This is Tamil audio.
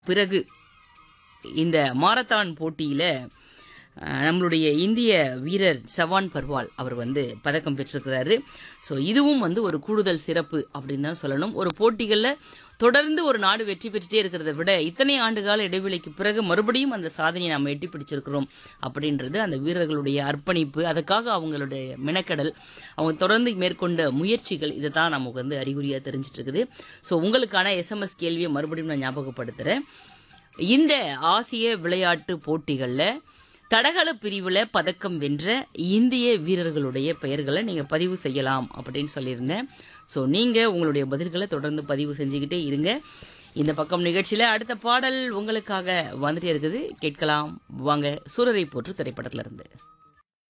பிறகு இந்த மாரத்தான் போட்டியில் நம்மளுடைய இந்திய வீரர் சவான் பர்வால் அவர் வந்து பதக்கம் பெற்றிருக்கிறாரு ஸோ இதுவும் வந்து ஒரு கூடுதல் சிறப்பு அப்படின்னு தான் சொல்லணும் ஒரு போட்டிகளில் தொடர்ந்து ஒரு நாடு வெற்றி பெற்றுட்டே இருக்கிறத விட இத்தனை ஆண்டுகால இடைவெளிக்கு பிறகு மறுபடியும் அந்த சாதனையை நாம் எட்டி பிடிச்சிருக்கிறோம் அப்படின்றது அந்த வீரர்களுடைய அர்ப்பணிப்பு அதுக்காக அவங்களுடைய மெனக்கடல் அவங்க தொடர்ந்து மேற்கொண்ட முயற்சிகள் இதை தான் நமக்கு வந்து அறிகுறியாக தெரிஞ்சிட்டு இருக்குது ஸோ உங்களுக்கான எஸ்எம்எஸ் கேள்வியை மறுபடியும் நான் ஞாபகப்படுத்துகிறேன் இந்த ஆசிய விளையாட்டு போட்டிகளில் தடகள பிரிவில் பதக்கம் வென்ற இந்திய வீரர்களுடைய பெயர்களை நீங்கள் பதிவு செய்யலாம் அப்படின்னு சொல்லியிருந்தேன் ஸோ நீங்கள் உங்களுடைய பதில்களை தொடர்ந்து பதிவு செஞ்சுக்கிட்டே இருங்க இந்த பக்கம் நிகழ்ச்சியில் அடுத்த பாடல் உங்களுக்காக வந்துட்டே இருக்குது கேட்கலாம் வாங்க சூரரை போற்று திரைப்படத்துல இருந்து